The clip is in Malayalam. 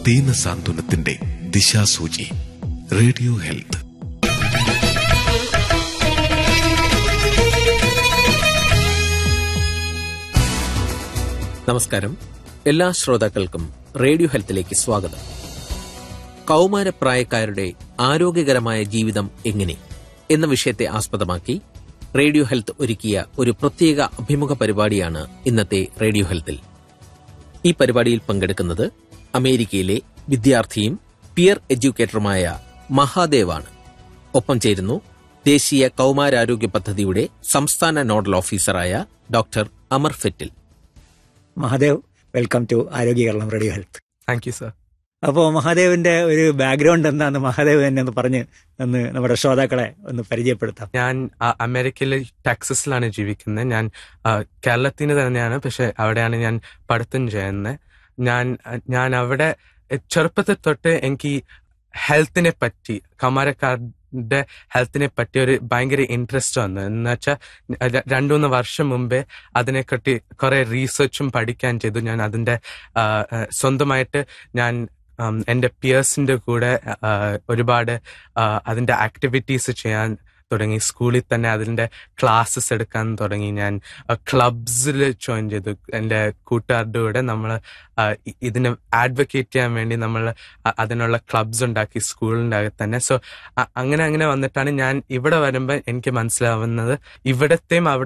ദീന സാന്ത്വനത്തിന്റെ ദിശാസൂചി റേഡിയോ ഹെൽത്ത് നമസ്കാരം എല്ലാ ശ്രോതാക്കൾക്കും റേഡിയോ ഹെൽത്തിലേക്ക് സ്വാഗതം കൗമാരപ്രായക്കാരുടെ ആരോഗ്യകരമായ ജീവിതം എങ്ങനെ എന്ന വിഷയത്തെ ആസ്പദമാക്കി റേഡിയോ ഹെൽത്ത് ഒരുക്കിയ ഒരു പ്രത്യേക അഭിമുഖ പരിപാടിയാണ് ഇന്നത്തെ റേഡിയോ ഹെൽത്തിൽ ഈ പരിപാടിയിൽ പങ്കെടുക്കുന്നത് അമേരിക്കയിലെ വിദ്യാർത്ഥിയും പിയർ എഡ്യൂക്കേറ്ററുമായ മഹാദേവാണ് ഒപ്പം ചേരുന്നു ദേശീയ കൗമാരാരോഗ്യ പദ്ധതിയുടെ സംസ്ഥാന നോഡൽ ഓഫീസറായ doctor Amar Fettle Mahadev welcome to Arogya Keralam radio health thank you sir അപ്പോൾ മഹാദേവിന്റെ ഒരു ബാക്ക്ഗ്രൗണ്ട് എന്താന്ന് മഹാദേവ് തന്നെ ഒന്ന് പറഞ്ഞ് ഒന്ന് നമ്മുടെ ശ്രോതാക്കളെ ഒന്ന് പരിചയപ്പെടുത്താം ഞാൻ ആ, അമേരിക്കയിലെ ടെക്സസിലാണ് ജീവിക്കുന്നത് ഞാൻ ആ, കേരളത്തിന് തന്നെയാണ് പക്ഷെ അവിടെയാണ് ഞാൻ പഠിത്തം ചെയ്യുന്നത് ഞാൻ ഞാൻ അവിടെ ചെറുപ്പത്തിൽ തൊട്ട് എനിക്ക് ഹെൽത്തിനെ പറ്റി കമാരക്കാരുടെ ഹെൽത്തിനെ പറ്റി ഒരു ഭയങ്കര ഇൻട്രസ്റ്റ് വന്നു എന്ന് വെച്ചാൽ രണ്ടു മൂന്ന് വർഷം മുമ്പേ അതിനെപ്പറ്റി കുറെ റീസെർച്ചും പഠിക്കാൻ ചെയ്തു ഞാൻ അതിന്റെ ആ, ആ, സ്വന്തമായിട്ട് ഞാൻ ഉം, എൻ്റെ പിയേഴ്സിന്റെ കൂടെ ആ, ഒരുപാട് ആ, അതിന്റെ ആക്ടിവിറ്റീസ് ചെയ്യാൻ തുടങ്ങി സ്കൂളിൽ തന്നെ അതിന്റെ ക്ലാസ്സസ് എടുക്കാൻ തുടങ്ങി ഞാൻ ക്ലബ്സിൽ ജോയിൻ ചെയ്തു എൻ്റെ കൂട്ടുകാരുടെ കൂടെ നമ്മൾ ഇതിനെ ആഡ്വക്കേറ്റ് ചെയ്യാൻ വേണ്ടി നമ്മൾ അതിനുള്ള ക്ലബ്സ് ഉണ്ടാക്കി സ്കൂളിൻ്റെ അകത്ത് തന്നെ സോ അങ്ങനെ അങ്ങനെ വന്നിട്ടാണ് ഞാൻ ഇവിടെ വരുമ്പോൾ എനിക്ക് മനസ്സിലാവുന്നത് ഇവിടത്തെയും അവിടെ